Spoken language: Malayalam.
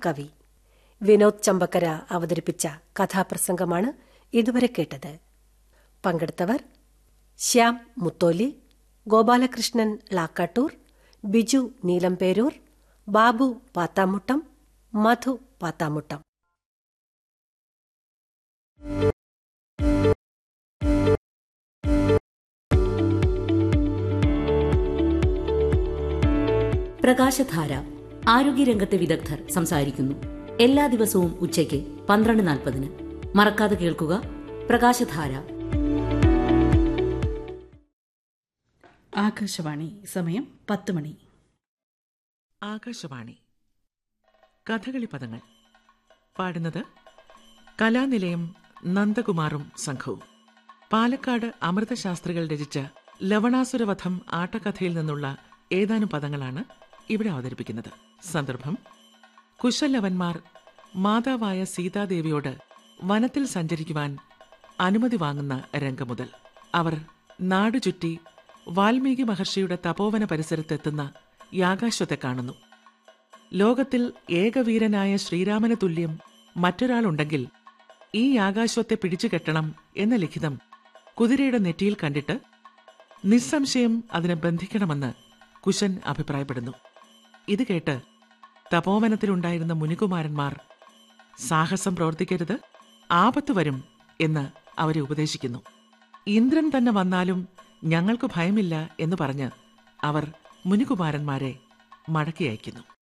കവി വിനോദ് ചമ്പക്കര അവതരിപ്പിച്ച കഥാപ്രസംഗമാണ് ഇതുവരെ കേട്ടത് പങ്കെടുത്തവർ ശ്യാം മുത്തോലി ഗോപാലകൃഷ്ണൻ ലാക്കാട്ടൂർ ബിജു നീലംപേരൂർ ബാബു പാത്താമുട്ടം മധു പാത്താമുട്ടം പ്രകാശധാര ആരോഗ്യരംഗത്തെ വിദഗ്ധർ സംസാരിക്കുന്നു എല്ലാ ദിവസവും ഉച്ചയ്ക്ക് പന്ത്രണ്ട് നാൽപ്പതിന് മറക്കാതെ കേൾക്കുക പ്രകാശധാര ആകാശവാണി സമയം പത്ത് മണി ആകാശവാണി കഥകളി പദങ്ങൾ പാടുന്നത് കലാനിലയം നന്ദകുമാറും സംഘവും പാലക്കാട് അമൃതശാസ്ത്രികൾ രചിച്ച ലവണാസുരവധം ആട്ടക്കഥയിൽ നിന്നുള്ള ഏതാനും പദങ്ങളാണ് ഇവിടെ അവതരിപ്പിക്കുന്നത് സന്ദർഭം കുശലവന്മാർ മാതാവായ സീതാദേവിയോട് വനത്തിൽ സഞ്ചരിക്കുവാൻ അനുമതി വാങ്ങുന്ന രംഗം മുതൽ അവർ നാടുചുറ്റി വാൽമീകി മഹർഷിയുടെ തപോവന പരിസരത്തെത്തുന്ന യാകാശ്വത്തെ കാണുന്നു ലോകത്തിൽ ഏകവീരനായ ശ്രീരാമന് തുല്യം മറ്റൊരാളുണ്ടെങ്കിൽ ഈ യാകാശ്വത്തെ പിടിച്ചു കെട്ടണം എന്ന ലിഖിതം കുതിരയുടെ നെറ്റിയിൽ കണ്ടിട്ട് നിസ്സംശയം അതിനെ ബന്ധിക്കണമെന്ന് കുശൻ അഭിപ്രായപ്പെടുന്നു ഇത് കേട്ട് തപോവനത്തിലുണ്ടായിരുന്ന മുനികുമാരന്മാർ സാഹസം പ്രവർത്തിക്കരുത് ആപത്ത് വരും എന്ന് അവരെ ഉപദേശിക്കുന്നു ഇന്ദ്രൻ തന്നെ വന്നാലും ഞങ്ങൾക്ക് ഭയമില്ല എന്ന് പറഞ്ഞ് അവർ മുനികുമാരന്മാരെ മടക്കി അയക്കുന്നു